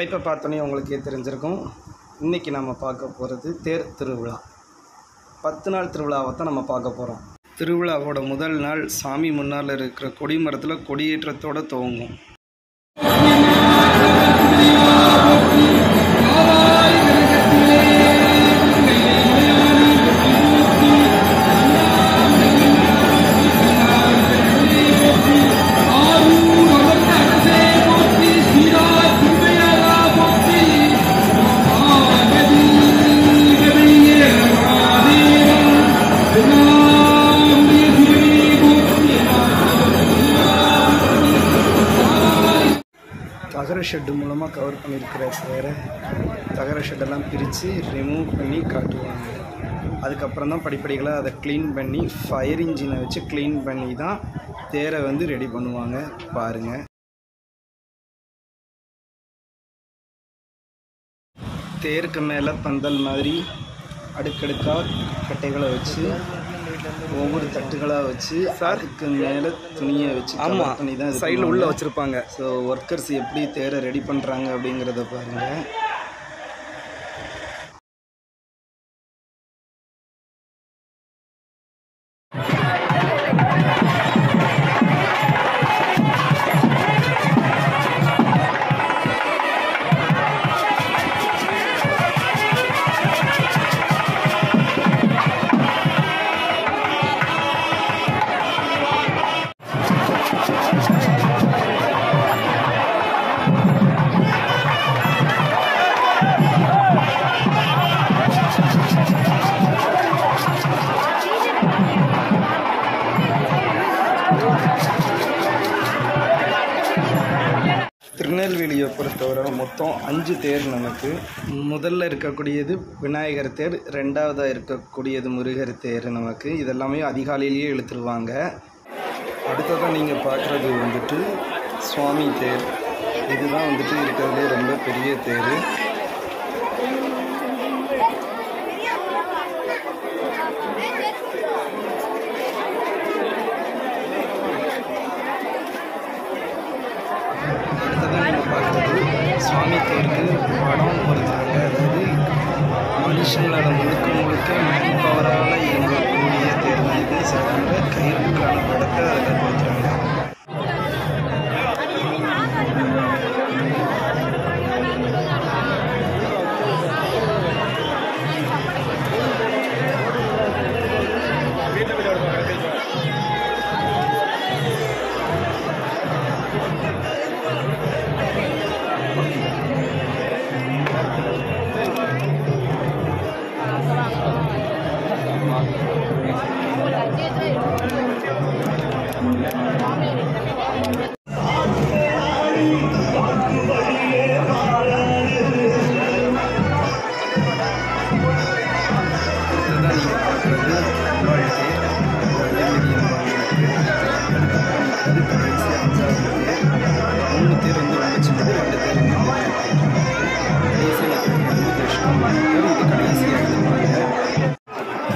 தலைப்பை பார்த்தோன்னே உங்களுக்கே தெரிஞ்சிருக்கும் இன்றைக்கி நம்ம பார்க்க போகிறது தேர் திருவிழா பத்து நாள் திருவிழாவை தான் நம்ம பார்க்க போகிறோம் திருவிழாவோட முதல் நாள் சாமி முன்னால் இருக்கிற கொடிமரத்தில் கொடியேற்றத்தோடு துவங்கும் தகர ஷெட்டு மூலமாக கவர் பண்ணியிருக்கிற சேரை தகர ஷெட்டெல்லாம் பிரித்து ரிமூவ் பண்ணி காட்டுவாங்க அதுக்கப்புறம் தான் படிப்படிகளாக அதை க்ளீன் பண்ணி ஃபயர் இன்ஜினை வச்சு க்ளீன் பண்ணி தான் தேரை வந்து ரெடி பண்ணுவாங்க பாருங்கள் தேருக்கு மேலே பந்தல் மாதிரி அடுக்கடுக்காக கட்டைகளை வச்சு ஒவ்வொரு தட்டுகளாக வச்சு அதுக்கு மேலே துணியை வச்சு ஆமாம் பண்ணி தான் சைடில் உள்ளே வச்சுருப்பாங்க ஸோ ஒர்க்கர்ஸ் எப்படி தேரை ரெடி பண்ணுறாங்க அப்படிங்கிறத பாருங்கள் திருநெல்வேலியை பொறுத்தவரை மொத்தம் அஞ்சு தேர் நமக்கு முதல்ல இருக்கக்கூடியது விநாயகர் தேர் ரெண்டாவதாக இருக்கக்கூடியது முருகர் தேர் நமக்கு இதெல்லாமே அதிகாலையிலேயே இழுத்துருவாங்க அடுத்ததாக நீங்கள் பார்க்குறது வந்துட்டு சுவாமி தேர் இதுதான் வந்துட்டு இருக்கிறதுலே ரொம்ப பெரிய தேர் அடுத்ததாக நீங்கள் பார்க்குறது சுவாமி தேருக்கு படம் பொறுத்தாங்க அதாவது மனுஷங்களோட முழுக்க முழுக்க மேன் பவரால் இயங்கக்கூடிய தேர் தான் இது சொல்கிறாங்க கயிறுக்கான படத்தை அதில் பொறுத்துறாங்க அடுத்ததாக நீங்கள் பார்க்குறது அம்பாள் தேர் வெள்ளகிரி அம்பாள் இருக்குது அதுக்கப்புறம் கடைசி அஞ்சாவது தேர் மூணு தேர் வந்து ரொம்ப சின்னது ரெண்டு தேர் வந்து கடைசியில் இருக்கிறது தட்சிணாமூர்த்தி தேர் இது கடைசியாக எடுத்துப்பாங்க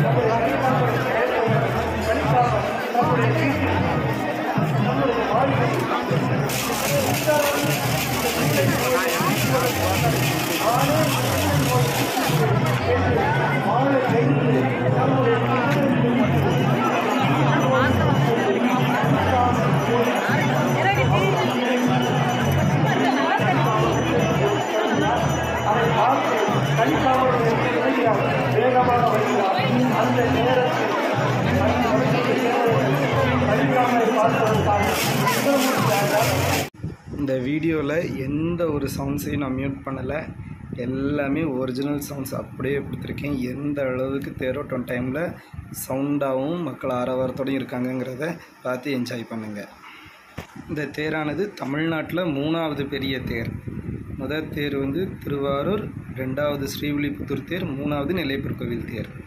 இந்த வீடியோவில் எந்த ஒரு சவுண்ட்ஸையும் நான் மியூட் பண்ணலை எல்லாமே ஒரிஜினல் சவுண்ட்ஸ் அப்படியே கொடுத்துருக்கேன் எந்த அளவுக்கு தேரோட்டம் டைமில் சவுண்டாகவும் மக்கள் ஆரவாரத்தோடையும் இருக்காங்கங்கிறத பார்த்து என்ஜாய் பண்ணுங்கள் இந்த தேரானது தமிழ்நாட்டில் மூணாவது பெரிய தேர் முதல் தேர் வந்து திருவாரூர் ரெண்டாவது ஸ்ரீவில்லிபுத்தூர் தேர் மூணாவது நெல்லையப்பர் கோவில் தேர்